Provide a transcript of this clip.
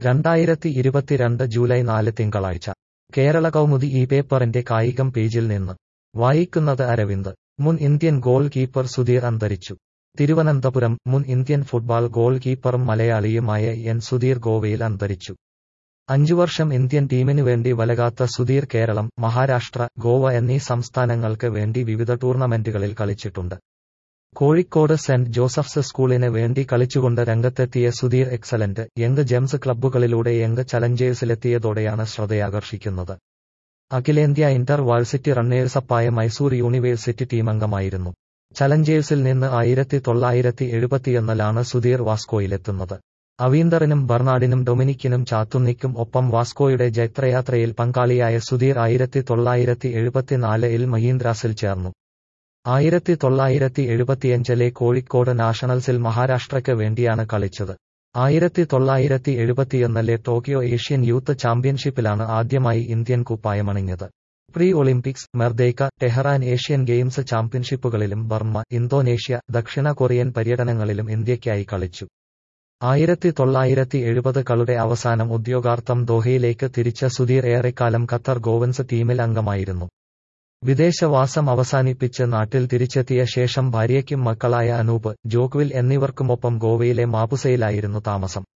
രണ്ടായിരത്തി ഇരുപത്തിരണ്ട് ജൂലൈ നാല് തിങ്കളാഴ്ച കേരള കൗമുദി ഈ പേപ്പറിന്റെ കായികം പേജിൽ നിന്ന് വായിക്കുന്നത് അരവിന്ദ് മുൻ ഇന്ത്യൻ ഗോൾ കീപ്പർ സുധീർ അന്തരിച്ചു തിരുവനന്തപുരം മുൻ ഇന്ത്യൻ ഫുട്ബോൾ ഗോൾ കീപ്പറും മലയാളിയുമായ എൻ സുധീർ ഗോവയിൽ അന്തരിച്ചു അഞ്ചു വർഷം ഇന്ത്യൻ ടീമിനു വേണ്ടി വലകാത്ത സുധീർ കേരളം മഹാരാഷ്ട്ര ഗോവ എന്നീ സംസ്ഥാനങ്ങൾക്ക് വേണ്ടി വിവിധ ടൂർണമെന്റുകളിൽ കളിച്ചിട്ടുണ്ട് കോഴിക്കോട് സെന്റ് ജോസഫ്സ് സ്കൂളിന് വേണ്ടി കളിച്ചുകൊണ്ട് രംഗത്തെത്തിയ സുധീർ എക്സലന്റ് യങ് ജെംസ് ക്ലബ്ബുകളിലൂടെ യങ് ചലഞ്ചേഴ്സിലെത്തിയതോടെയാണ് ശ്രദ്ധയാകർഷിക്കുന്നത് അഖിലേന്ത്യാ ഇന്റർ വാഴ്സിറ്റി റണ്ണേഴ്സപ്പായ മൈസൂർ യൂണിവേഴ്സിറ്റി ടീമംഗമായിരുന്നു ചലഞ്ചേഴ്സിൽ നിന്ന് ആയിരത്തി തൊള്ളായിരത്തി എഴുപത്തിയൊന്നിലാണ് സുധീർ വാസ്കോയിലെത്തുന്നത് അവീന്ദറിനും ബർണാഡിനും ഡൊമിനിക്കിനും ചാത്തുന്നിക്കും ഒപ്പം വാസ്കോയുടെ ജൈത്രയാത്രയിൽ പങ്കാളിയായ സുധീർ ആയിരത്തി തൊള്ളായിരത്തി എഴുപത്തിനാലിൽ മഹീന്ദ്രാസിൽ ചേർന്നു ആയിരത്തി തൊള്ളായിരത്തി എഴുപത്തിയഞ്ചിലെ കോഴിക്കോട് നാഷണൽസിൽ മഹാരാഷ്ട്രയ്ക്ക് വേണ്ടിയാണ് കളിച്ചത് ആയിരത്തി തൊള്ളായിരത്തി എഴുപത്തിയൊന്നിലെ ടോക്കിയോ ഏഷ്യൻ യൂത്ത് ചാമ്പ്യൻഷിപ്പിലാണ് ആദ്യമായി ഇന്ത്യൻ കുപ്പായമണിഞ്ഞത് pre Olympics Merdeka Tehran Asian games ചാമ്പ്യൻഷിപ്പുകളിലും ബർമ്മ ഇന്തോനേഷ്യ ദക്ഷിണ കൊറിയൻ പര്യടനങ്ങളിലും ഇന്ത്യയ്ക്കായി കളിച്ചു ആയിരത്തി തൊള്ളായിരത്തി എഴുപതുകളുടെ അവസാനം ഉദ്യോഗാർത്ഥം ദോഹയിലേക്ക് തിരിച്ച സുധീർ ഏറെക്കാലം ഖത്തർ ഗോവൻസ് ടീമിൽ അംഗമായിരുന്നു വിദേശവാസം അവസാനിപ്പിച്ച് നാട്ടിൽ തിരിച്ചെത്തിയ ശേഷം ഭാര്യയ്ക്കും മക്കളായ അനൂപ് ജോഗ്വിൽ എന്നിവർക്കുമൊപ്പം ഗോവയിലെ മാപുസയിലായിരുന്നു താമസം